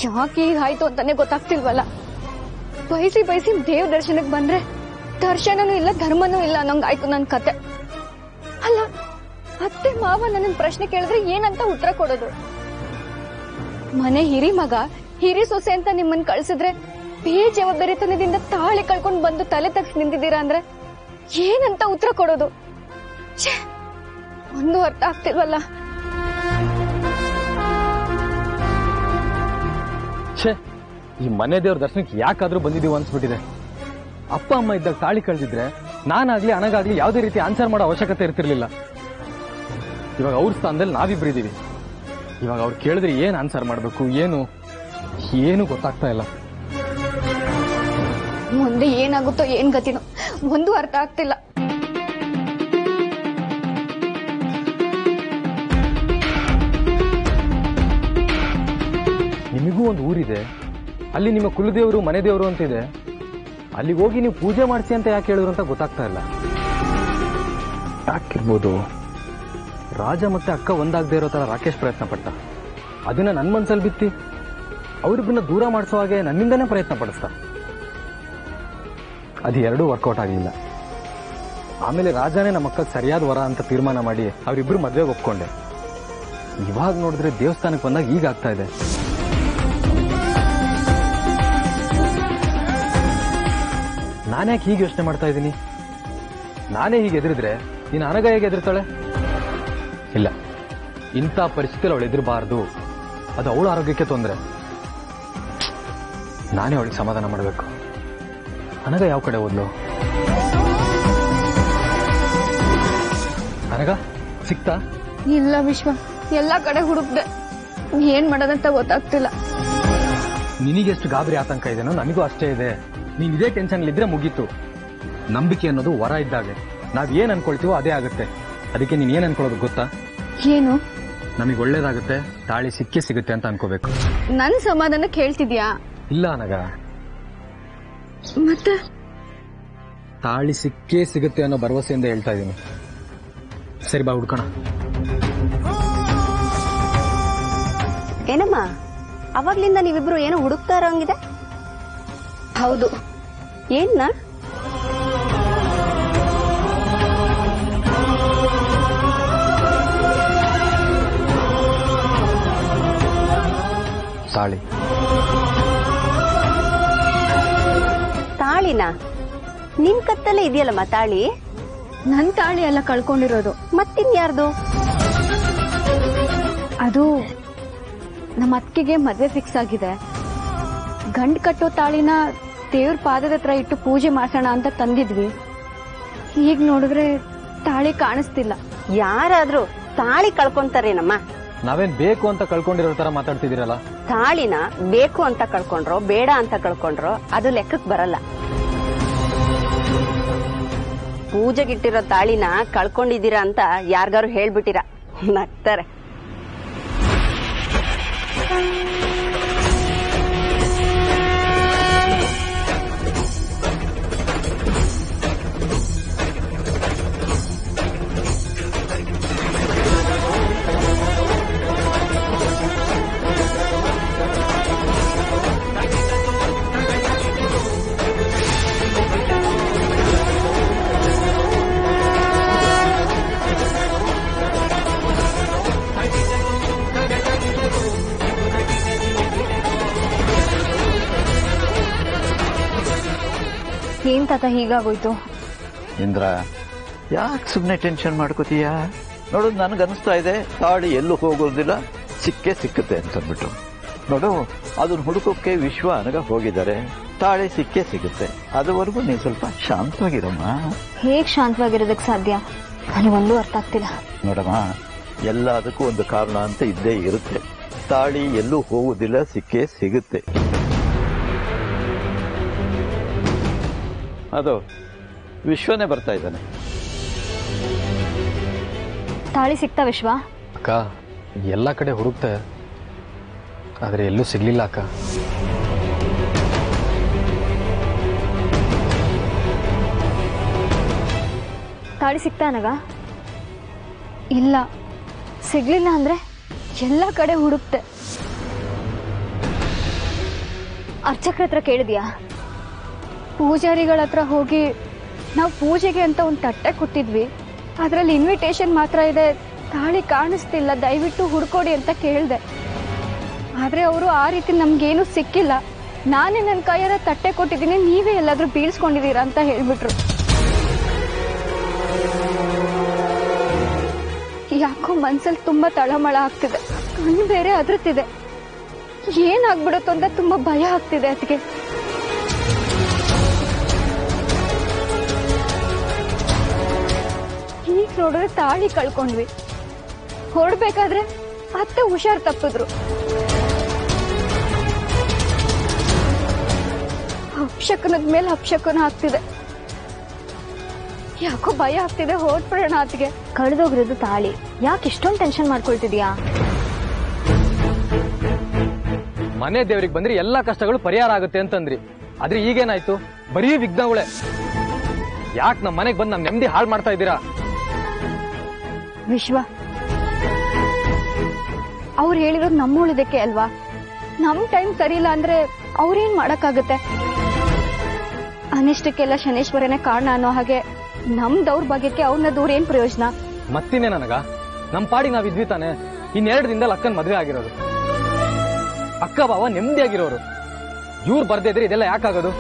ಯಾಕೆ ಹೀಗಾಯ್ತು ಅಂತಾನೆ ಗೊತ್ತಾಗ್ತಿಲ್ವಲ್ಲ ಬಯಸಿ ಬಯಸಿ ದೇವ್ ದರ್ಶನಕ್ಕೆ ಬಂದ್ರೆ ದರ್ಶನನೂ ಇಲ್ಲ ಧರ್ಮನೂ ಇಲ್ಲ ಅನ್ನೋಂಗಾಯ್ತು ನನ್ ಕತೆ ಅಲ್ಲ ಅತ್ತೆ ಮಾವ ನನ್ನ ಪ್ರಶ್ನೆ ಕೇಳಿದ್ರೆ ಏನಂತ ಉತ್ತರ ಕೊಡೋದು ಮನೆ ಹಿರಿ ಮಗ ಹಿರಿ ಸೊಸೆ ಅಂತ ನಿಮ್ಮನ್ ಕಳ್ಸಿದ್ರೆ ಬೇಜವಾಬ್ದಾರಿತನದಿಂದ ತಾಳಿ ಕಳ್ಕೊಂಡ್ ಬಂದು ತಲೆ ತಗ್ಸ್ ನಿಂತಿದ್ದೀರಾ ಅಂದ್ರೆ ಏನಂತ ಉತ್ತರ ಕೊಡೋದು ಛೇ, ಒಂದು ಅರ್ಥ ಆಗ್ತಿಲ್ವಲ್ಲ ಛೇ ಈ ಮನೆ ದೇವ್ರ ದರ್ಶನಕ್ಕೆ ಯಾಕಾದ್ರೂ ಬಂದಿದೀವಿ ಅನ್ಸ್ಬಿಟ್ಟಿದೆ ಅಪ್ಪ ಅಮ್ಮ ಇದ್ದಾಗ ತಾಳಿ ಕಳೆದಿದ್ರೆ ನಾನಾಗ್ಲಿ ಹಣಗಾಗ್ಲಿ ಯಾವುದೇ ರೀತಿ ಆನ್ಸರ್ ಮಾಡೋ ಅವಶ್ಯಕತೆ ಇರ್ತಿರ್ಲಿಲ್ಲ ಇವಾಗ ಅವ್ರ ಸ್ಥಾನದಲ್ಲಿ ನಾವಿಬ್ರಿದೀವಿ ಇವಾಗ ಅವ್ರು ಕೇಳಿದ್ರೆ ಏನ್ ಆನ್ಸರ್ ಮಾಡ್ಬೇಕು ಏನು ಏನು ಗೊತ್ತಾಗ್ತಾ ಇಲ್ಲ ಮುಂದೆ ಏನಾಗುತ್ತೋ ಏನ್ ಗತಿನೋ ಒಂದು ಅರ್ಥ ಆಗ್ತಿಲ್ಲ ನಿಮಗೂ ಒಂದು ಊರಿದೆ ಅಲ್ಲಿ ನಿಮ್ಮ ಕುಲದೇವರು ಮನೆ ದೇವರು ಅಂತ ಇದೆ ಅಲ್ಲಿಗೆ ಹೋಗಿ ನೀವು ಪೂಜೆ ಮಾಡಿಸಿ ಅಂತ ಯಾಕೆ ಹೇಳಿದ್ರು ಅಂತ ಗೊತ್ತಾಗ್ತಾ ಇಲ್ಲ ಯಾಕಿರ್ಬೋದು ರಾಜ ಮತ್ತೆ ಅಕ್ಕ ಒಂದಾಗದೇ ಇರೋ ತರ ರಾಕೇಶ್ ಪ್ರಯತ್ನ ಪಟ್ಟ ಅದನ್ನ ನನ್ನ ಮನ್ಸಲ್ಲಿ ಬಿತ್ತಿ ಅವ್ರಿಬ್ಬನ್ನ ದೂರ ಮಾಡಿಸೋ ಹಾಗೆ ನನ್ನಿಂದನೇ ಪ್ರಯತ್ನ ಪಡಿಸ್ತ ಅದು ಎರಡೂ ವರ್ಕೌಟ್ ಆಗಲಿಲ್ಲ ಆಮೇಲೆ ರಾಜನೇ ನಮ್ಮ ಅಕ್ಕಗೆ ಸರಿಯಾದ ವರ ಅಂತ ತೀರ್ಮಾನ ಮಾಡಿ ಅವರಿಬ್ರು ಮದ್ವೆಗೆ ಒಪ್ಕೊಂಡೆ ಇವಾಗ ನೋಡಿದ್ರೆ ದೇವಸ್ಥಾನಕ್ಕೆ ಬಂದಾಗ ಈಗ ಆಗ್ತಾ ಇದೆ ನಾನ್ಯಾಕೆ ಹೀಗೆ ಯೋಚನೆ ಮಾಡ್ತಾ ಇದ್ದೀನಿ ನಾನೇ ಹೀಗೆ ಎದುರಿದ್ರೆ ನೀನು ಅನಗ ಹೇಗೆ ಎದುರ್ತಾಳೆ ಇಲ್ಲ ಇಂಥ ಪರಿಸ್ಥಿತಿಯಲ್ಲಿ ಅವಳು ಎದುರಬಾರ್ದು ಅದು ಅವಳ ಆರೋಗ್ಯಕ್ಕೆ ತೊಂದರೆ ನಾನೇ ಅವಳಿಗೆ ಸಮಾಧಾನ ಮಾಡಬೇಕು ಅನಗ ಯಾವ ಕಡೆ ಓದ್ಲು ಅನಗ ಸಿಕ್ತಾ ಇಲ್ಲ ವಿಶ್ವ ಎಲ್ಲಾ ಕಡೆ ಹುಡುಕ್ದೆ ಏನ್ ಮಾಡೋದಂತ ಗೊತ್ತಾಗ್ತಿಲ್ಲ ನಿನಗೆಷ್ಟು ಗಾಬರಿ ಆತಂಕ ಇದೆನೋ ನನಗೂ ಅಷ್ಟೇ ಇದೆ ನೀನ್ ಇದೇ ಟೆನ್ಷನ್ ಇದ್ರೆ ಮುಗೀತು ನಂಬಿಕೆ ಅನ್ನೋದು ವರ ಇದ್ದಾಗೆ ನಾವ್ ಏನ್ ಅನ್ಕೊಳ್ತೀವೋ ಅದೇ ಆಗುತ್ತೆ ಅದಕ್ಕೆ ನೀನ್ ಏನ್ ಅನ್ಕೊಳ್ಳೋದು ಗೊತ್ತಾ ಏನು ನಮಗೆ ಒಳ್ಳೇದಾಗುತ್ತೆ ತಾಳಿ ಸಿಕ್ಕೇ ಸಿಗುತ್ತೆ ಅಂತ ಅನ್ಕೋಬೇಕು ನನ್ ಸಮಾಧಾನ ಕೇಳ್ತಿದ್ಯಾ ಇಲ್ಲ ಅನಗ ಮತ್ತೆ ತಾಳಿ ಸಿಕ್ಕೇ ಸಿಗುತ್ತೆ ಅನ್ನೋ ಭರವಸೆಯಿಂದ ಹೇಳ್ತಾ ಇದ್ದೀನಿ ಸರಿ ಬಾ ಹುಡ್ಕೋಣ ಏನಮ್ಮ ಅವಾಗ್ಲಿಂದ ನೀವಿಬ್ರು ಏನೋ ಹುಡುಕ್ತಾ ಇರೋಂಗಿದೆ ಹೌದು ಏನ್ನ ತಾಳಿ ತಾಳಿನ ನಿನ್ ಕತ್ತಲ್ಲೇ ಇದೆಯಲ್ಲಮ್ಮ ತಾಳಿ ನನ್ ತಾಳಿ ಎಲ್ಲ ಕಳ್ಕೊಂಡಿರೋದು ಮತ್ತಿನ್ಯಾರ್ದು ಅದು ನಮ್ಮ ಅತ್ತಿಗೆ ಮದ್ವೆ ಫಿಕ್ಸ್ ಆಗಿದೆ ಗಂಡ್ ಕಟ್ಟೋ ತಾಳಿನ ದೇವ್ರ ಪಾದದ ಹತ್ರ ಇಟ್ಟು ಪೂಜೆ ಮಾಡ್ಸೋಣ ಅಂತ ತಂದಿದ್ವಿ ಈಗ ನೋಡಿದ್ರೆ ತಾಳಿ ಕಾಣಿಸ್ತಿಲ್ಲ ಯಾರಾದ್ರೂ ತಾಳಿ ಕಳ್ಕೊಂತಾರೇನಮ್ಮ ನಾವೇನ್ ಬೇಕು ಅಂತ ಕಳ್ಕೊಂಡಿರೋ ತರ ಮಾತಾಡ್ತಿದ್ದೀರಲ್ಲ ತಾಳಿನ ಬೇಕು ಅಂತ ಕಳ್ಕೊಂಡ್ರೋ ಬೇಡ ಅಂತ ಕಳ್ಕೊಂಡ್ರೋ ಅದು ಲೆಕ್ಕಕ್ ಬರಲ್ಲ ಪೂಜೆಗಿಟ್ಟಿರೋ ತಾಳಿನ ಕಳ್ಕೊಂಡಿದ್ದೀರಾ ಅಂತ ಯಾರ್ಗಾರು ಹೇಳ್ಬಿಟ್ಟಿರ ನಗ್ತಾರೆ ಏನ್ ತಾತ ಹೀಗಾಗೋಯ್ತು ಇಂದ್ರ ಯಾಕೆ ಸುಮ್ಮನೆ ಟೆನ್ಷನ್ ಮಾಡ್ಕೋತೀಯ ನೋಡು ನನಗನ್ನಿಸ್ತಾ ಇದೆ ತಾಳಿ ಎಲ್ಲೂ ಹೋಗೋದಿಲ್ಲ ಸಿಕ್ಕೇ ಸಿಕ್ಕುತ್ತೆ ಅಂತ ಅಂದ್ಬಿಟ್ಟು ನೋಡು ಅದನ್ನ ಹುಡುಕೋಕೆ ವಿಶ್ವ ಅನಗ ಹೋಗಿದ್ದಾರೆ ತಾಳಿ ಸಿಕ್ಕೇ ಸಿಗುತ್ತೆ ಅದುವರೆಗೂ ನೀನು ಸ್ವಲ್ಪ ಶಾಂತವಾಗಿರಮ್ಮ ಹೇಗ್ ಶಾಂತವಾಗಿರೋದಕ್ ಸಾಧ್ಯ ನನಗೊಂದು ಅರ್ಥ ಆಗ್ತಿಲ್ಲ ನೋಡಮ್ಮ ಎಲ್ಲದಕ್ಕೂ ಒಂದು ಕಾರಣ ಅಂತ ಇದ್ದೇ ಇರುತ್ತೆ ತಾಳಿ ಎಲ್ಲೂ ಹೋಗುವುದಿಲ್ಲ ಸಿಕ್ಕೇ ಸಿಗುತ್ತೆ ಅದು ವಿಶ್ವನೇ ಬರ್ತಾ ಇದ್ದಾನೆ ತಾಳಿ ಸಿಕ್ತಾ ವಿಶ್ವ ಅಕ್ಕ ಎಲ್ಲ ಕಡೆ ಹುಡುಕ್ತೆ ಆದ್ರೆ ಎಲ್ಲೂ ಸಿಗ್ಲಿಲ್ಲ ಅಕ್ಕ ತಾಳಿ ಸಿಕ್ತಾ ನನಗ ಇಲ್ಲ ಸಿಗ್ಲಿಲ್ಲ ಅಂದ್ರೆ ಎಲ್ಲ ಕಡೆ ಹುಡುಕ್ತೆ ಅರ್ಚಕ್ರ ಹತ್ರ ಕೇಳಿದ್ಯಾ ಪೂಜಾರಿಗಳ ಹತ್ರ ಹೋಗಿ ನಾವು ಪೂಜೆಗೆ ಅಂತ ಒಂದು ತಟ್ಟೆ ಕೊಟ್ಟಿದ್ವಿ ಅದರಲ್ಲಿ ಇನ್ವಿಟೇಷನ್ ಮಾತ್ರ ಇದೆ ತಾಳಿ ಕಾಣಿಸ್ತಿಲ್ಲ ದಯವಿಟ್ಟು ಹುಡ್ಕೊಡಿ ಅಂತ ಕೇಳಿದೆ ಆದ್ರೆ ಅವರು ಆ ರೀತಿ ನಮ್ಗೇನು ಸಿಕ್ಕಿಲ್ಲ ನಾನೇ ನನ್ನ ಕೈಯಾರ ತಟ್ಟೆ ಕೊಟ್ಟಿದ್ದೀನಿ ನೀವೇ ಎಲ್ಲಾದ್ರೂ ಬೀಳ್ಸ್ಕೊಂಡಿದ್ದೀರಾ ಅಂತ ಹೇಳ್ಬಿಟ್ರು ಯಾಕೋ ಮನ್ಸಲ್ಲಿ ತುಂಬಾ ತಳಮಳ ಆಗ್ತಿದೆ ಕಣ್ಣು ಬೇರೆ ಅದ್ರತಿದೆ ಏನಾಗ್ಬಿಡುತ್ತೋ ಅಂತ ತುಂಬಾ ಭಯ ಆಗ್ತಿದೆ ಅದಕ್ಕೆ ಈಗ ನೋಡಿದ್ರೆ ತಾಳಿ ಕಳ್ಕೊಂಡ್ವಿ ಹೊರಡ್ಬೇಕಾದ್ರೆ ಅತ್ತೆ ಹುಷಾರ್ ತಪ್ಪಿದ್ರು ಅಪ್ಶಕನದ ಮೇಲೆ ಅಪ್ಶಕನ ಆಗ್ತಿದೆ ಯಾಕೋ ಭಯ ಆಗ್ತಿದೆ ಹೊರಟ್ಬಿಡೋಣ ಅತ್ತಿಗೆ ಕಳೆದೋಗಿರೋದು ತಾಳಿ ಯಾಕೆ ಇಷ್ಟೊಂದು ಟೆನ್ಷನ್ ಮಾಡ್ಕೊಳ್ತಿದ್ಯಾ ಮನೆ ದೇವ್ರಿಗೆ ಬಂದ್ರೆ ಎಲ್ಲಾ ಕಷ್ಟಗಳು ಪರಿಹಾರ ಆಗುತ್ತೆ ಅಂತಂದ್ರಿ ಆದ್ರೆ ಈಗೇನಾಯ್ತು ಬರೀ ವಿಘ್ನಗಳೇ ಯಾಕೆ ನಮ್ಮ ಮನೆಗೆ ಬಂದು ನಮ್ ನೆಮ್ಮದಿ ಹಾಳು ಮಾಡ್ತಾ ಇದ್ದೀರಾ ವಿಶ್ವ ಅವ್ರು ಹೇಳಿರೋದು ನಮ್ಮ ಉಳಿದಕ್ಕೆ ಅಲ್ವಾ ನಮ್ ಟೈಮ್ ಸರಿ ಇಲ್ಲ ಅಂದ್ರೆ ಅವ್ರೇನ್ ಮಾಡಕ್ಕಾಗತ್ತೆ ಅನಿಷ್ಟಕ್ಕೆಲ್ಲ ಶನೇಶ್ವರನೇ ಕಾರಣ ಅನ್ನೋ ಹಾಗೆ ನಮ್ ದೌರ್ಭಾಗ್ಯಕ್ಕೆ ಅವ್ರನ್ನ ದೂರ ಏನ್ ಪ್ರಯೋಜನ ಮತ್ತಿನ್ನೇ ನನಗ ನಮ್ ಪಾಡಿ ನಾವ್ ಇದ್ವಿ ತಾನೆ ಇನ್ನೆರಡು ದಿನದಲ್ಲಿ ಅಕ್ಕನ್ ಮದ್ವೆ ಆಗಿರೋದು ಅಕ್ಕ ಬಾವ ನೆಮ್ಮದಿಯಾಗಿರೋರು ಇವ್ರು ಬರ್ದೇ ಇದ್ರೆ ಇದೆಲ್ಲ ಯಾಕಾಗೋದು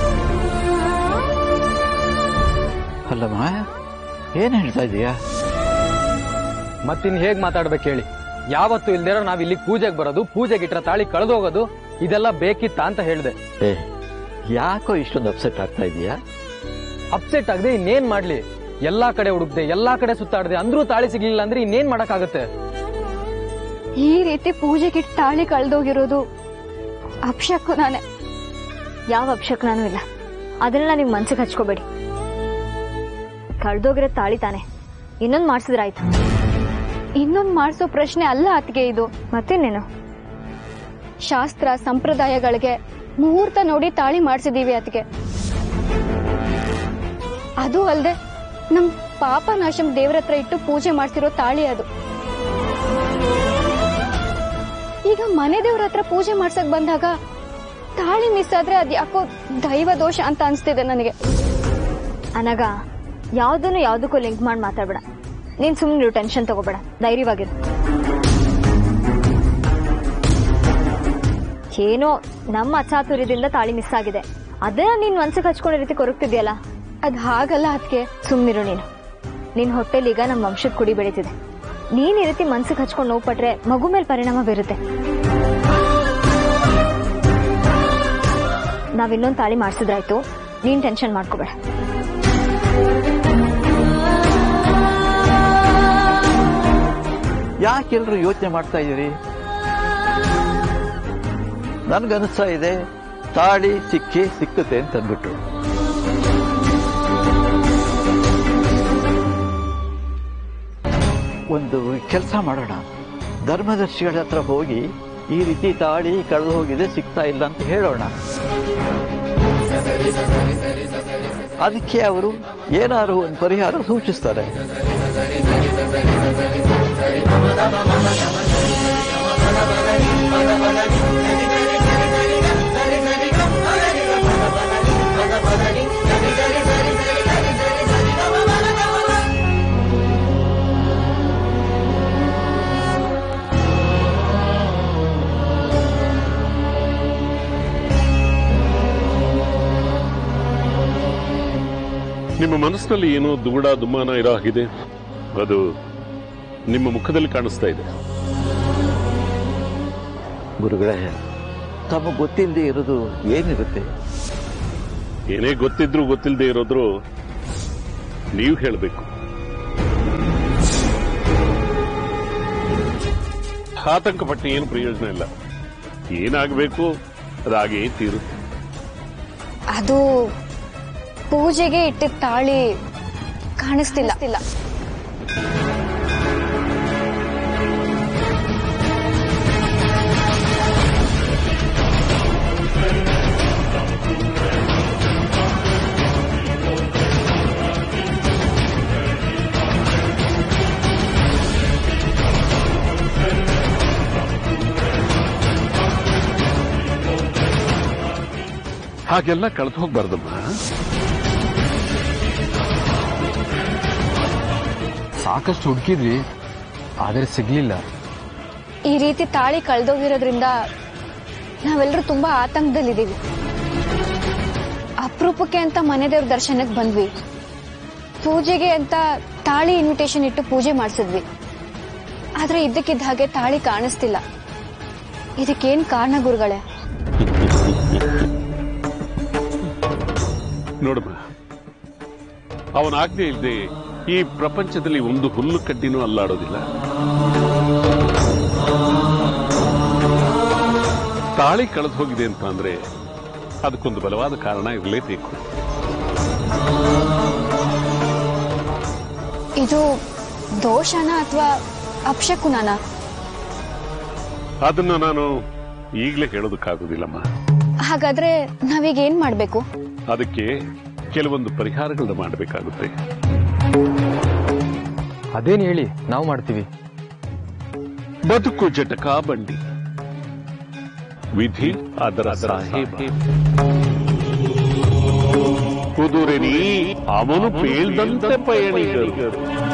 ಅಲ್ಲಮ್ಮ ಏನ್ ಹೇಳ್ತಾ ಇದೀಯಾ ಮತ್ತಿನ್ ಹೇಗ್ ಮಾತಾಡ್ಬೇಕು ಹೇಳಿ ಯಾವತ್ತು ಇಲ್ದಿರೋ ನಾವ್ ಇಲ್ಲಿ ಪೂಜೆಗೆ ಬರೋದು ಪೂಜೆಗೆ ಇಟ್ರ ತಾಳಿ ಕಳೆದೋಗೋದು ಇದೆಲ್ಲ ಬೇಕಿತ್ತ ಅಂತ ಹೇಳ್ದೆ ಏ ಯಾಕೋ ಇಷ್ಟೊಂದು ಅಪ್ಸೆಟ್ ಆಗ್ತಾ ಇದೀಯಾ ಅಪ್ಸೆಟ್ ಆಗದೆ ಇನ್ನೇನ್ ಮಾಡ್ಲಿ ಎಲ್ಲಾ ಕಡೆ ಹುಡುಕ್ದೆ ಎಲ್ಲಾ ಕಡೆ ಸುತ್ತಾಡ್ದೆ ಅಂದ್ರೂ ತಾಳಿ ಸಿಗ್ಲಿಲ್ಲ ಅಂದ್ರೆ ಇನ್ನೇನ್ ಮಾಡಕ್ಕಾಗತ್ತೆ ಈ ರೀತಿ ಪೂಜೆಗೆ ತಾಳಿ ಕಳ್ದೋಗಿರೋದು ಅಪ್ಶಕ್ಕು ನಾನೇ ಯಾವ ಅಪಶಕನೂ ಇಲ್ಲ ಅದನ್ನೆಲ್ಲ ನೀವು ಮನ್ಸಿಗೆ ಹಚ್ಕೋಬೇಡಿ ಕಳ್ದೋಗಿರೋ ತಾಳಿ ತಾನೆ ಇನ್ನೊಂದು ಮಾಡಿಸಿದ್ರಾಯ್ತು ಇನ್ನೊಂದ್ ಮಾಡ್ಸೋ ಪ್ರಶ್ನೆ ಅಲ್ಲ ಅತ್ಗೆ ಇದು ಮತ್ತೇನೇನು ಶಾಸ್ತ್ರ ಸಂಪ್ರದಾಯಗಳಿಗೆ ಮುಹೂರ್ತ ನೋಡಿ ತಾಳಿ ಮಾಡಿಸಿದೀವಿ ಅದಕ್ಕೆ ಅದು ಅಲ್ಲದೆ ನಮ್ ಪಾಪನಾಶಂ ದೇವ್ರ ಹತ್ರ ಇಟ್ಟು ಪೂಜೆ ಮಾಡ್ಸಿರೋ ತಾಳಿ ಅದು ಈಗ ಮನೆ ದೇವ್ರ ಹತ್ರ ಪೂಜೆ ಮಾಡ್ಸಕ್ ಬಂದಾಗ ತಾಳಿ ಮಿಸ್ ಆದ್ರೆ ಅದ್ ಯಾಕೋ ದೈವ ದೋಷ ಅಂತ ಅನ್ಸ್ತಿದೆ ನನಗೆ ಅನಗ ಯಾವ್ದನ್ನು ಯಾವ್ದಕ್ಕೂ ಲಿಂಕ್ ಮಾಡಿ ಮಾತಾಡ್ಬೇಡ ನೀನ್ ಸುಮ್ಮನೆ ಟೆನ್ಷನ್ ತಗೋಬೇಡ ಧೈರ್ಯವಾಗಿರು ಏನೋ ನಮ್ಮ ಅಚಾತುರ್ಯದಿಂದ ತಾಳಿ ಮಿಸ್ ಆಗಿದೆ ಅದನ್ನ ನೀನ್ ಮನ್ಸಿಗೆ ಹಚ್ಕೊಂಡ ರೀತಿ ಕೊರಗ್ತಿದ್ಯಲ್ಲ ಅದ್ ಹಾಗಲ್ಲ ಅದಕ್ಕೆ ಸುಮ್ನಿರು ನೀನು ನಿನ್ ಹೊಟ್ಟೆಲಿ ಈಗ ನಮ್ಮ ವಂಶದ ಕುಡಿ ಬೆಳೀತಿದೆ ನೀನ್ ಈ ರೀತಿ ಮನ್ಸಿಗೆ ಹಚ್ಕೊಂಡು ನೋವು ಪಟ್ರೆ ಮಗು ಮೇಲೆ ಪರಿಣಾಮ ಬೀರುತ್ತೆ ನಾವ್ ಇನ್ನೊಂದ್ ತಾಳಿ ಮಾಡ್ಸಿದ್ರಾಯ್ತು ನೀನ್ ಟೆನ್ಷನ್ ಮಾಡ್ಕೋಬೇಡ ಯಾಕೆಲ್ರು ಯೋಚನೆ ಮಾಡ್ತಾ ಇದೀರಿ ನನ್ಗನ್ಸ್ತಾ ಇದೆ ತಾಳಿ ಸಿಕ್ಕಿ ಸಿಕ್ಕುತ್ತೆ ಅಂತ ಅಂದ್ಬಿಟ್ಟು ಒಂದು ಕೆಲಸ ಮಾಡೋಣ ಧರ್ಮದರ್ಶಿಗಳ ಹತ್ರ ಹೋಗಿ ಈ ರೀತಿ ತಾಳಿ ಕಳೆದು ಹೋಗಿದೆ ಸಿಗ್ತಾ ಇಲ್ಲ ಅಂತ ಹೇಳೋಣ ಅದಕ್ಕೆ ಅವರು ಏನಾದ್ರು ಒಂದು ಪರಿಹಾರ ಸೂಚಿಸ್ತಾರೆ ನಿಮ್ಮ ಮನಸ್ಸಿನಲ್ಲಿ ಏನೋ ದುಗುಡ ದುಮ್ಮಾನ ಇರೋ ಹಾಗಿದೆ ಅದು ನಿಮ್ಮ ಮುಖದಲ್ಲಿ ಕಾಣಿಸ್ತಾ ಇದೆ ಗುರುಗಳೇ ತಮಗೆ ಗೊತ್ತಿಲ್ಲದೆ ಇರೋದು ಏನಿರುತ್ತೆ ಏನೇ ಗೊತ್ತಿದ್ರು ಗೊತ್ತಿಲ್ಲದೆ ಇರೋದ್ರು ನೀವು ಹೇಳಬೇಕು ಆತಂಕ ಪಟ್ಟು ಏನು ಪ್ರಯೋಜನ ಇಲ್ಲ ಏನಾಗಬೇಕು ಅದಾಗೇ ತೀರುತ್ತೆ ಅದು ಪೂಜೆಗೆ ಇಟ್ಟಿದ್ದ ತಾಳಿ ಕಾಣಿಸ್ತಿಲ್ಲ ಹಾಗೆಲ್ಲ ಕಳೆದು ಹೋಗ್ಬಾರ್ದಮ್ಮ ಸಾಕಷ್ಟು ಹುಡುಕಿದ್ವಿ ಆದರೆ ಸಿಗ್ಲಿಲ್ಲ ಈ ರೀತಿ ತಾಳಿ ಕಳ್ದೋಗಿರೋದ್ರಿಂದ ನಾವೆಲ್ಲರೂ ತುಂಬಾ ಆತಂಕದಲ್ಲಿದ್ದೀವಿ ಅಪರೂಪಕ್ಕೆ ಅಂತ ಮನೆ ದೇವ್ರ ದರ್ಶನಕ್ಕೆ ಬಂದ್ವಿ ಪೂಜೆಗೆ ಅಂತ ತಾಳಿ ಇನ್ವಿಟೇಷನ್ ಇಟ್ಟು ಪೂಜೆ ಮಾಡಿಸಿದ್ವಿ ಆದ್ರೆ ಇದ್ದಕ್ಕಿದ್ದ ಹಾಗೆ ತಾಳಿ ಕಾಣಿಸ್ತಿಲ್ಲ ಇದಕ್ಕೇನ್ ಕಾರಣ ಗುರುಗಳೇ ನೋಡಮ್ಮ ಅವನ ಆಜ್ಞೆ ಇಲ್ಲದೆ ಈ ಪ್ರಪಂಚದಲ್ಲಿ ಒಂದು ಹುಲ್ಲು ಕಡ್ಡಿನೂ ಅಲ್ಲಾಡೋದಿಲ್ಲ ತಾಳಿ ಕಳೆದು ಹೋಗಿದೆ ಅಂತ ಅಂದ್ರೆ ಅದಕ್ಕೊಂದು ಬಲವಾದ ಕಾರಣ ಇರಲೇಬೇಕು ಇದು ದೋಷನ ಅಥವಾ ಅಪಶಕುನನ ಅದನ್ನ ನಾನು ಈಗಲೇ ಹೇಳೋದಕ್ಕಾಗೋದಿಲ್ಲಮ್ಮ ಹಾಗಾದ್ರೆ ನಾವೀಗ ಏನ್ ಮಾಡ್ಬೇಕು ಅದಕ್ಕೆ ಕೆಲವೊಂದು ಪರಿಹಾರಗಳನ್ನ ಮಾಡಬೇಕಾಗುತ್ತೆ ಅದೇನು ಹೇಳಿ ನಾವು ಮಾಡ್ತೀವಿ ಬದುಕು ಜಟಕ ಬಂಡಿ ವಿಧಿ ಅದರ ಸಾಹೇಬ ಕುದುರೆನಿ ಅವನು ಪೇಳ್ದಂತೆ ಪಯಣಿಗರು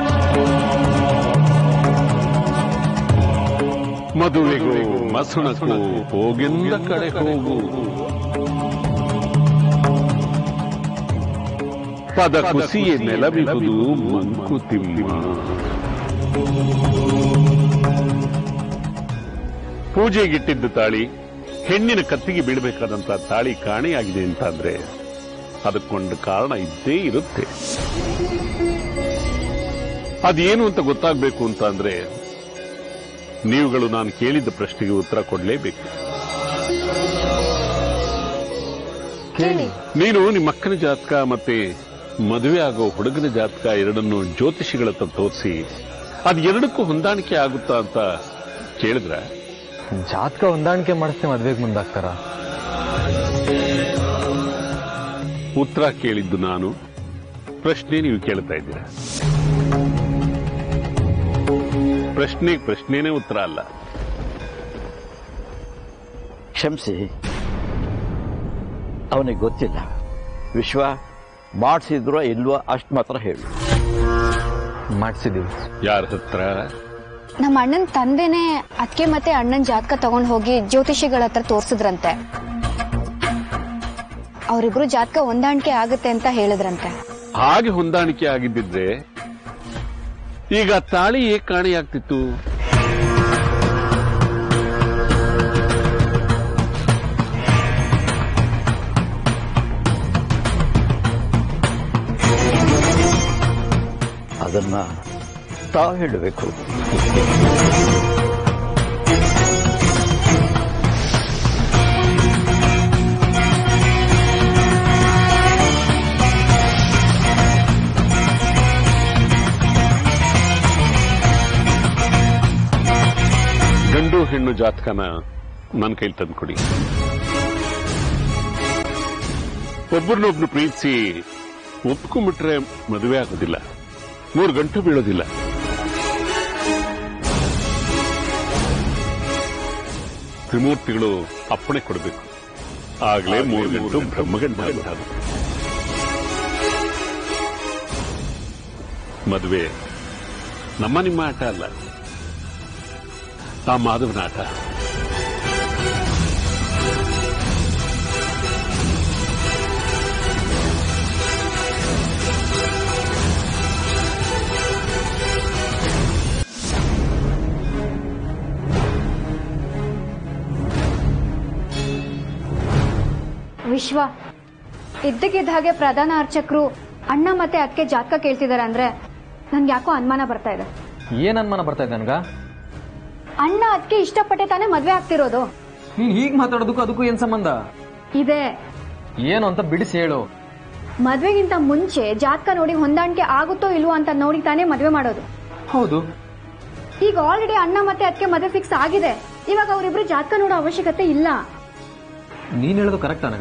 ಮದುವೆಗೂ ಮಸಣಕ್ಕೂ ಹೋಗೆಂದ ಕಡೆ ಹೋಗು ಪದ ಕುಸಿಯೇ ನೆಲವಿಹುದು ಮಂಕುತಿಮ್ಮ ಪೂಜೆಗಿಟ್ಟಿದ್ದ ತಾಳಿ ಹೆಣ್ಣಿನ ಕತ್ತಿಗೆ ಬೀಳಬೇಕಾದಂತ ತಾಳಿ ಕಾಣೆಯಾಗಿದೆ ಅಂತ ಅಂದ್ರೆ ಅದಕ್ಕೊಂದು ಕಾರಣ ಇದ್ದೇ ಇರುತ್ತೆ ಅದೇನು ಅಂತ ಗೊತ್ತಾಗಬೇಕು ಅಂತ ಅಂದ್ರೆ ನೀವುಗಳು ನಾನು ಕೇಳಿದ್ದ ಪ್ರಶ್ನೆಗೆ ಉತ್ತರ ಕೊಡಲೇಬೇಕು ಕೇಳಿ ನೀನು ನಿಮ್ಮ ಅಕ್ಕನ ಜಾತಕ ಮತ್ತೆ ಮದುವೆ ಆಗೋ ಹುಡುಗನ ಜಾತಕ ಎರಡನ್ನು ಜ್ಯೋತಿಷಿಗಳ ಹತ್ರ ತೋರಿಸಿ ಅದು ಎರಡಕ್ಕೂ ಹೊಂದಾಣಿಕೆ ಆಗುತ್ತಾ ಅಂತ ಕೇಳಿದ್ರ ಜಾತಕ ಹೊಂದಾಣಿಕೆ ಮಾಡಿಸ್ತೇ ಮದ್ವೆಗೆ ಮುಂದಾಗ್ತಾರ ಉತ್ತರ ಕೇಳಿದ್ದು ನಾನು ಪ್ರಶ್ನೆ ನೀವು ಕೇಳ್ತಾ ಇದ್ದೀರಾ ಪ್ರಶ್ನೆ ಪ್ರಶ್ನೆನೇ ಉತ್ತರ ಅಲ್ಲ ಕ್ಷಮಿಸಿ ಅವನಿಗೆ ಗೊತ್ತಿಲ್ಲ ವಿಶ್ವ ಮಾಡಿಸಿದ್ರೋ ಇಲ್ವೋ ಅಷ್ಟು ಮಾತ್ರ ಹೇಳು ಮಾಡಿಸಿದೀವಿ ಯಾರ ಹತ್ರ ನಮ್ಮ ಅಣ್ಣನ್ ತಂದೆನೆ ಅಕ್ಕೆ ಮತ್ತೆ ಅಣ್ಣನ್ ಜಾತಕ ತಗೊಂಡ್ ಹೋಗಿ ಜ್ಯೋತಿಷಿಗಳ ಹತ್ರ ತೋರ್ಸಿದ್ರಂತೆ ಅವರಿಬ್ರು ಜಾತಕ ಹೊಂದಾಣಿಕೆ ಆಗುತ್ತೆ ಅಂತ ಹೇಳಿದ್ರಂತೆ ಹಾಗೆ ಹೊಂದಾಣಿಕೆ ಆಗಿದ್ದಿದ್ರೆ ಈಗ ತಾಳಿ ಏಕೆ ಕಾಣೆಯಾಗ್ತಿತ್ತು ಅದನ್ನ ತಾವು ಹೇಳಬೇಕು ಗಂಡು ಹೆಣ್ಣು ಜಾತಕನ ನನ್ನ ಕೈಲಿ ತಂದ್ಕೊಡಿ ಒಬ್ಬರನ್ನೊಬ್ರು ಪ್ರೀತಿಸಿ ಒಪ್ಕೊಂಡ್ಬಿಟ್ರೆ ಮದುವೆ ಆಗೋದಿಲ್ಲ ಮೂರು ಗಂಟು ಬೀಳೋದಿಲ್ಲ ತ್ರಿಮೂರ್ತಿಗಳು ಅಪ್ಪಣೆ ಕೊಡಬೇಕು ಆಗ್ಲೇ ಮೂರು ಗಂಟು ಬ್ರಹ್ಮಗಂಡ ಆಗುತ್ತೆ ಮದುವೆ ನಮ್ಮ ನಿಮ್ಮ ಆಟ ಅಲ್ಲ ಆ ಮಾಧವನ ಆಟ ವಿಶ್ವ ಇದ್ದಕ್ಕಿದ್ದ ಹಾಗೆ ಪ್ರಧಾನ ಅರ್ಚಕರು ಅಣ್ಣ ಮತ್ತೆ ಅದಕ್ಕೆ ಜಾತಕ ಕೇಳ್ತಿದಾರೆ ಅಂದ್ರೆ ನನ್ಗೆ ಯಾಕೋ ಅನುಮಾನ ಬರ್ತಾ ಇದೆ ಏನ್ ಅನುಮಾನ ಬರ್ತಾ ಇದೆ ನನ್ಗ ಅಣ್ಣ ಅದಕ್ಕೆ ಇಷ್ಟಪಟ್ಟೆ ತಾನೇ ಮದ್ವೆ ಆಗ್ತಿರೋದು ನೀನ್ ಹೀಗ್ ಮಾತಾಡೋದಕ್ಕೂ ಅದಕ್ಕೂ ಏನ್ ಸಂಬಂಧ ಇದೆ ಏನು ಅಂತ ಬಿಡಿಸಿ ಹೇಳು ಮದ್ವೆಗಿಂತ ಮುಂಚೆ ಜಾತಕ ನೋಡಿ ಹೊಂದಾಣಿಕೆ ಆಗುತ್ತೋ ಇಲ್ವೋ ಅಂತ ನೋಡಿ ತಾನೇ ಮದ್ವೆ ಮಾಡೋದು ಹೌದು ಈಗ ಆಲ್ರೆಡಿ ಅಣ್ಣ ಮತ್ತೆ ಅದಕ್ಕೆ ಮದ್ವೆ ಫಿಕ್ಸ್ ಆಗಿದೆ ಇವಾಗ ಅವರಿಬ್ರು ಜಾತಕ ನೋಡೋ ಅವಶ್ಯಕತೆ ಇಲ್ಲ ನೀನ್ ಹೇಳೋದು ಕರೆಕ್ಟ್ ನನಗ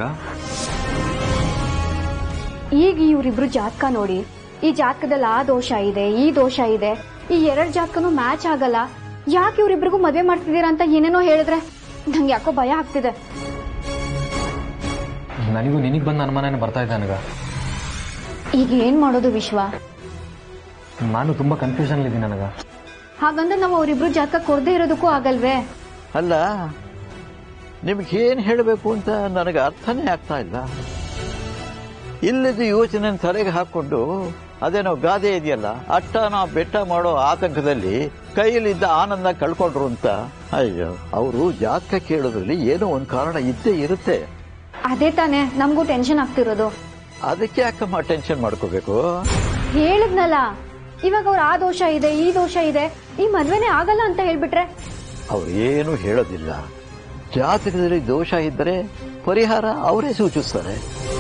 ಈಗ ಇವರಿಬ್ರು ಜಾತಕ ನೋಡಿ ಈ ಜಾತಕದಲ್ಲಿ ಆ ದೋಷ ಇದೆ ಈ ದೋಷ ಇದೆ ಈ ಎರಡ್ ಜಾತಕನೂ ಮ್ಯಾಚ್ ಆಗಲ್ಲ ಯಾಕೆ ಇವ್ರಿಬ್ರಿಗೂ ಮದ್ವೆ ಮಾಡ್ತಿದ್ದೀರಾ ಅಂತ ಏನೇನೋ ಹೇಳಿದ್ರೆ ನಂಗೆ ಯಾಕೋ ಭಯ ಆಗ್ತಿದೆ ನನಗೂ ನಿನಗೆ ಬಂದ ಅನುಮಾನನೇ ಬರ್ತಾ ಇದೆ ನನಗ ಈಗ ಏನ್ ಮಾಡೋದು ವಿಶ್ವ ನಾನು ತುಂಬಾ ಕನ್ಫ್ಯೂಷನ್ ಇದ್ದೀನಿ ನನಗ ಹಾಗಂದ್ರೆ ನಾವು ಅವರಿಬ್ರು ಜಾತಕ ಕೊಡದೇ ಇರೋದಕ್ಕೂ ಆಗಲ್ವೇ ಅಲ್ಲ ನಿಮ್ಗೇನು ಹೇಳಬೇಕು ಅಂತ ನನಗೆ ಅರ್ಥನೇ ಆಗ್ತಾ ಇಲ್ಲ ಇಲ್ಲದ ಯೋಚನೆ ತಲೆಗೆ ಹಾಕೊಂಡು ಅದೇನೋ ಗಾದೆ ಇದೆಯಲ್ಲ ಅಟ್ಟ ನಾ ಬೆಟ್ಟ ಮಾಡೋ ಆತಂಕದಲ್ಲಿ ಕೈಯಲ್ಲಿದ್ದ ಆನಂದ ಕಳ್ಕೊಂಡ್ರು ಅಂತ ಅಯ್ಯೋ ಅವರು ಜಾತಕ ಕೇಳೋದ್ರಲ್ಲಿ ಏನೋ ಒಂದು ಕಾರಣ ಇದ್ದೇ ಇರುತ್ತೆ ಅದೇ ತಾನೇ ನಮಗೂ ಟೆನ್ಷನ್ ಆಗ್ತಿರೋದು ಅದಕ್ಕೆ ಯಾಕಮ್ಮ ಟೆನ್ಷನ್ ಮಾಡ್ಕೋಬೇಕು ಹೇಳಿದ್ನಲ್ಲ ಇವಾಗ ಅವ್ರ ಆ ದೋಷ ಇದೆ ಈ ದೋಷ ಇದೆ ಈ ಮದ್ವೆನೇ ಆಗಲ್ಲ ಅಂತ ಹೇಳ್ಬಿಟ್ರೆ ಅವ್ರು ಏನು ಹೇಳೋದಿಲ್ಲ ಜಾತಕದಲ್ಲಿ ದೋಷ ಇದ್ದರೆ ಪರಿಹಾರ ಅವರೇ ಸೂಚಿಸ್ತಾರೆ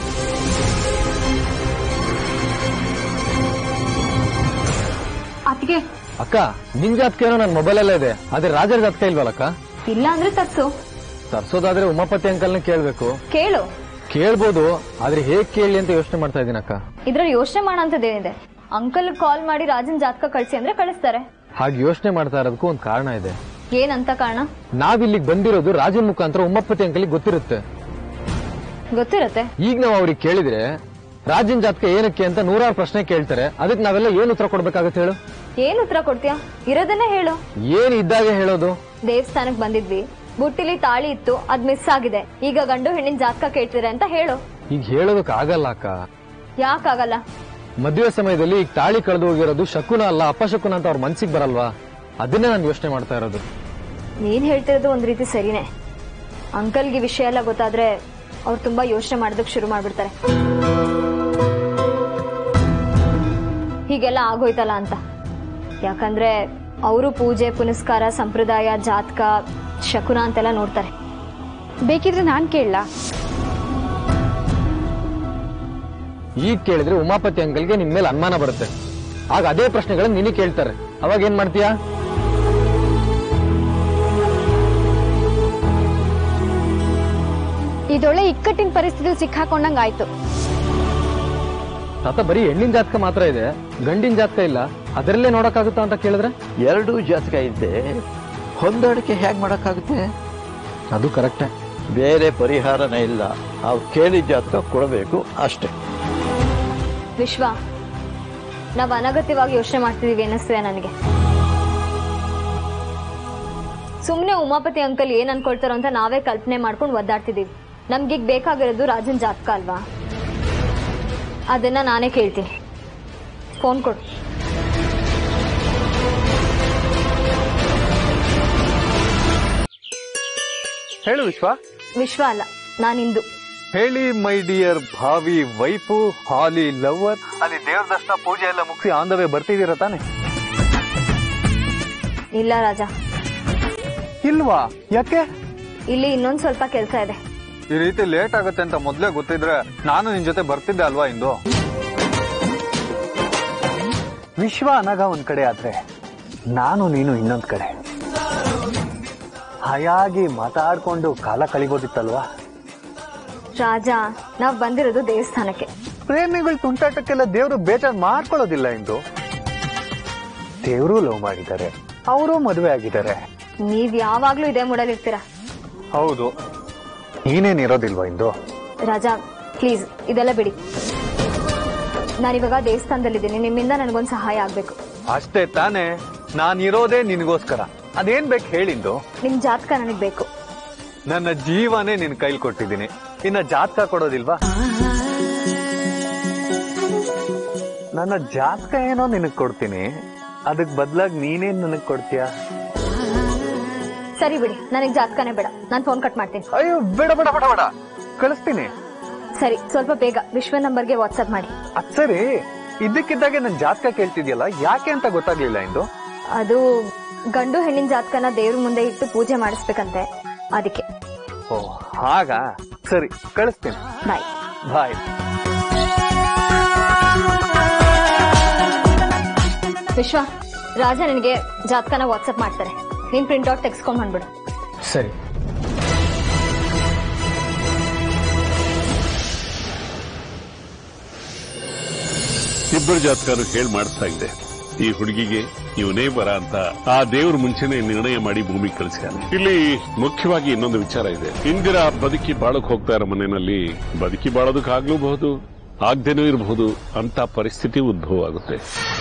ಅದ್ಗೆ ಅಕ್ಕ ನಿನ್ ಜಾತಕ ಏನೋ ನನ್ನ ಮೊಬೈಲಲ್ಲೇ ಇದೆ ಆದ್ರೆ ರಾಜರ ಜಾತಕ ಇಲ್ವಲ್ಲಕ್ಕ ಇಲ್ಲ ಅಂದ್ರೆ ತರ್ಸು ತರ್ಸೋದಾದ್ರೆ ಉಮಾಪತಿ ಅಂಕಲ್ನ ಕೇಳ್ಬೇಕು ಕೇಳು ಕೇಳ್ಬೋದು ಆದ್ರೆ ಹೇಗ್ ಕೇಳಿ ಅಂತ ಯೋಚನೆ ಮಾಡ್ತಾ ಇದೀನಿ ಅಕ್ಕ ಇದ್ರಲ್ಲಿ ಯೋಚನೆ ಮಾಡೋಂಥದ್ದೇನಿದೆ ಅಂಕಲ್ ಕಾಲ್ ಮಾಡಿ ರಾಜನ್ ಜಾತಕ ಕಳ್ಸಿ ಅಂದ್ರೆ ಕಳಿಸ್ತಾರೆ ಹಾಗೆ ಯೋಚನೆ ಮಾಡ್ತಾ ಇರೋದಕ್ಕೂ ಒಂದು ಕಾರಣ ಇದೆ ಏನಂತ ಕಾರಣ ನಾವಿಲ್ಲಿಗೆ ಬಂದಿರೋದು ರಾಜನ್ ಮುಖಾಂತರ ಉಮಾಪತಿ ಅಂಕಲ್ಗೆ ಗೊತ್ತಿರುತ್ತೆ ಗೊತ್ತಿರತ್ತೆ ಈಗ ನಾವು ಅವ್ರಿಗೆ ಕೇಳಿದ್ರೆ ರಾಜನ್ ಜಾತಕ ಏನಕ್ಕೆ ಅಂತ ನೂರಾರು ಪ್ರಶ್ನೆ ಕೇಳ್ತಾರೆ ಅದಕ್ಕೆ ನಾವೆಲ್ಲ ಏನ್ ಉತ್ತರ ಕೊಡ್ಬೇಕಾಗತ್ತೆ ಹೇಳು ಏನ್ ಉತ್ತರ ಕೊಡ್ತೀಯಾ ಇರೋದನ್ನೇ ಹೇಳು ಏನ್ ಇದ್ದಾಗೆ ಹೇಳೋದು ದೇವಸ್ಥಾನಕ್ ಬಂದಿದ್ವಿ ಬುಟ್ಟಿಲಿ ತಾಳಿ ಇತ್ತು ಅದ್ ಮಿಸ್ ಆಗಿದೆ ಈಗ ಗಂಡು ಹೆಣ್ಣಿನ ಜಾತಕ ಕೇಳ್ತಿದ್ರೆ ಅಂತ ಹೇಳು ಈಗ ಹೇಳೋದಕ್ ಆಗಲ್ಲ ಅಕ್ಕ ಯಾಕಾಗಲ್ಲ ಮದುವೆ ಸಮಯದಲ್ಲಿ ಈಗ ತಾಳಿ ಕಳೆದು ಹೋಗಿರೋದು ಶಕುನ ಅಲ್ಲ ಅಪಶಕುನ ಅಂತ ಅವ್ರ ಮನ್ಸಿಗೆ ಬರಲ್ವಾ ಅದನ್ನೇ ನಾನು ಯೋಚನೆ ಮಾಡ್ತಾ ಇರೋದು ನೀನ್ ಹೇಳ್ತಿರೋದು ಒಂದ್ ರೀತಿ ಸರಿನೇ ಅಂಕಲ್ಗೆ ವಿಷಯ ಎಲ್ಲ ಗೊತ್ತಾದ್ರೆ ಅವ್ರು ತುಂಬಾ ಯೋಚನೆ ಮಾಡೋದಕ್ ಶುರು ಮಾಡ್ಬಿಡ್ತಾರೆ ಹೀಗೆಲ್ಲ ಆಗೋಯ್ತಲ್ಲ ಅಂತ ಯಾಕಂದ್ರೆ ಅವರು ಪೂಜೆ ಪುನಸ್ಕಾರ ಸಂಪ್ರದಾಯ ಜಾತಕ ಶಕುನ ಅಂತೆಲ್ಲ ನೋಡ್ತಾರೆ ಬೇಕಿದ್ರೆ ನಾನ್ ಕೇಳಲಾ ಈಗ ಕೇಳಿದ್ರೆ ಉಮಾಪತಿ ಅಂಕಲ್ಗೆ ನಿನ್ ಮೇಲೆ ಅನುಮಾನ ಬರುತ್ತೆ ಆಗ ಅದೇ ಪ್ರಶ್ನೆಗಳನ್ನ ನಿನಗೆ ಕೇಳ್ತಾರೆ ಅವಾಗ ಏನ್ ಮಾಡ್ತೀಯಾ ಇದೊಳ್ಳೆ ಇಕ್ಕಟ್ಟಿನ ಪರಿಸ್ಥಿತಿಲಿ ಸಿಕ್ಕಾಕೊಂಡಂಗ್ ಆಯ್ತು ತಾತ ಬರೀ ಹೆಣ್ಣಿನ ಜಾತಕ ಮಾತ್ರ ಇದೆ ಗಂಡಿನ ಜಾತಕ ಇಲ್ಲ ಅದರಲ್ಲೇ ನೋಡಕ್ಕಾಗುತ್ತಾ ಅಂತ ಕೇಳಿದ್ರೆ ಎರಡೂ ಜಾತಕ ಇದ್ದೆ ಹೊಂದಾಣಿಕೆ ಹೇಗೆ ಮಾಡೋಕ್ಕಾಗುತ್ತೆ ಅದು ಕರೆಕ್ಟೇ ಬೇರೆ ಪರಿಹಾರನೇ ಇಲ್ಲ ಅವ್ರು ಕೇಳಿದ ಜಾತಕ ಕೊಡಬೇಕು ಅಷ್ಟೇ ವಿಶ್ವ ನಾವ್ ಅನಗತ್ಯವಾಗಿ ಯೋಚನೆ ಮಾಡ್ತಿದೀವಿ ಅನ್ನಿಸ್ತಿದೆ ನನಗೆ ಸುಮ್ನೆ ಉಮಾಪತಿ ಅಂಕಲ್ ಏನ್ ಅನ್ಕೊಳ್ತಾರೋ ಅಂತ ನಾವೇ ಕಲ್ಪನೆ ಮಾಡ್ಕೊಂಡು ಒದ್ದಾಡ್ತಿದೀವಿ ನಮ್ಗೀಗ ಬೇಕಾಗಿರೋದು ರಾಜನ್ ಜಾತಕ ಅಲ್ವಾ ಅದನ್ನ ನಾನೇ ಕೇಳ್ತೀನಿ ಫೋನ್ ಕೊಡು ಹೇಳು ವಿಶ್ವ ವಿಶ್ವ ಅಲ್ಲ ನಾನಿಂದು ಹೇಳಿ ಮೈ ಡಿಯರ್ ಭಾವಿ ವೈಫು ಹಾಲಿ ಲವರ್ ಅಲ್ಲಿ ದೇವ್ರ ದರ್ಶನ ಪೂಜೆ ಎಲ್ಲ ಮುಗಿಸಿ ಆನ್ ದ ವೇ ಬರ್ತಿದ್ದೀರ ತಾನೆ ಇಲ್ಲ ರಾಜ ಇಲ್ವಾ ಯಾಕೆ ಇಲ್ಲಿ ಇನ್ನೊಂದ್ ಸ್ವಲ್ಪ ಕೆಲಸ ಇದೆ ಈ ರೀತಿ ಲೇಟ್ ಆಗುತ್ತೆ ಅಂತ ಮೊದ್ಲೇ ಗೊತ್ತಿದ್ರೆ ನಾನು ನಿನ್ ಜೊತೆ ಬರ್ತಿದ್ದೆ ಅಲ್ವಾ ಇಂದು ವಿಶ್ವ ಅನಗ ಒಂದ್ ಕಡೆ ಆದ್ರೆ ನಾನು ನೀನು ಇನ್ನೊಂದ್ ಕಡೆ ಹಾಯಾಗಿ ಮಾತಾಡ್ಕೊಂಡು ಕಾಲ ಕಳಿಬೋದಿತ್ತಲ್ವಾ ರಾಜ ನಾವ್ ಬಂದಿರೋದು ದೇವಸ್ಥಾನಕ್ಕೆ ಪ್ರೇಮಿಗಳ ತುಂಟಾಟಕ್ಕೆಲ್ಲ ದೇವರು ಬೇಜಾರ್ ಮಾಡ್ಕೊಳ್ಳೋದಿಲ್ಲ ಇಂದು ದೇವರು ಲವ್ ಮಾಡಿದ್ದಾರೆ ಅವರು ಮದುವೆ ಆಗಿದ್ದಾರೆ ನೀವ್ ಯಾವಾಗ್ಲೂ ಇದೇ ಮೂಡಲಿರ್ತೀರಾ ಹೌದು ನೀನೇನ್ ಇರೋದಿಲ್ವಾ ಇಂದು ರಾಜಾ ಪ್ಲೀಸ್ ಇದೆಲ್ಲ ಬಿಡಿ ನಾನಿವಾಗ ದೇವಸ್ಥಾನದಲ್ಲಿದ್ದೀನಿ ನಿಮ್ಮಿಂದ ನನಗೊಂದು ಸಹಾಯ ಆಗ್ಬೇಕು ಅಷ್ಟೇ ತಾನೇ ನಾನಿರೋದೇ ನಿನಗೋಸ್ಕರ ಅದೇನ್ ಬೇಕು ಹೇಳಿಂದು ನಿಮ್ ಜಾತಕ ನನಗ್ ಬೇಕು ನನ್ನ ಜೀವನೇ ನಿನ್ ಕೈಲಿ ಕೊಟ್ಟಿದ್ದೀನಿ ಇನ್ನ ಜಾತಕ ಕೊಡೋದಿಲ್ವಾ ನನ್ನ ಜಾತಕ ಏನೋ ನಿನಗ್ ಕೊಡ್ತೀನಿ ಅದಕ್ ಬದ್ಲಾಗಿ ನೀನೇನ್ ನನಗ್ ಕೊಡ್ತೀಯ ಸರಿ ಬಿಡಿ ನನಗ್ ಜಾತಕನೇ ಬೇಡ ನಾನು ಫೋನ್ ಕಟ್ ಮಾಡ್ತೀನಿ ಅಯ್ಯೋ ಬೇಡ ಬೇಡ ಬೇಡ ಬೇಡ ಕಳಿಸ್ತೀನಿ ಸರಿ ಸ್ವಲ್ಪ ಬೇಗ ವಿಶ್ವ ನಂಬರ್ಗೆ ವಾಟ್ಸ್ಆಪ್ ಮಾಡಿ ಅದ್ ಸರಿ ಇದ್ದಕ್ಕಿದ್ದಾಗೆ ನನ್ ಜಾತಕ ಕೇಳ್ತಿದ್ಯಲ್ಲ ಯಾಕೆ ಅಂತ ಗೊತ್ತಾಗ್ಲಿಲ್ಲ ಇಂದು ಅದು ಗಂಡು ಹೆಣ್ಣಿನ ಜಾತಕನ ದೇವ್ರ ಮುಂದೆ ಇಟ್ಟು ಪೂಜೆ ಮಾಡಿಸ್ಬೇಕಂತೆ ಅದಕ್ಕೆ ಓ ಹಾಗಾ ಸರಿ ಕಳಿಸ್ತೀನಿ ಬಾಯ್ ಬಾಯ್ ವಿಶ್ವ ರಾಜ ನಿನಗೆ ಜಾತಕನ ವಾಟ್ಸ್ಆಪ್ ಮಾಡ್ತಾರೆ ನೀನ್ ಪ್ರಿಂಟ್ ಔಟ್ ತೆಗೆಸ್ಕೊಂಡ್ ಬಂದ್ಬಿಡು ಸರಿ ಇಬ್ಬರ ಜಾತಕನು ಹೇಳಿ ಮಾಡಿಸ್ತಾ ಇದೆ ಈ ಹುಡುಗಿಗೆ ಇವನೇ ಬರ ಅಂತ ಆ ದೇವ್ರ ಮುಂಚೆನೆ ನಿರ್ಣಯ ಮಾಡಿ ಭೂಮಿ ಕಳಿಸ್ಯಾನೆ ಇಲ್ಲಿ ಮುಖ್ಯವಾಗಿ ಇನ್ನೊಂದು ವಿಚಾರ ಇದೆ ಇಂದಿರಾ ಬದುಕಿ ಬಾಳಕ್ ಹೋಗ್ತಾ ಇರೋ ಮನೆಯಲ್ಲಿ ಬದುಕಿ ಬಾಳೋದಕ್ಕಾಗ್ಲೂಬಹುದು ಆಗ್ದೇನೂ ಇರಬಹುದು ಅಂತ ಪರಿಸ್ಥಿತಿ ಉದ್ಭವ ಆಗುತ್ತೆ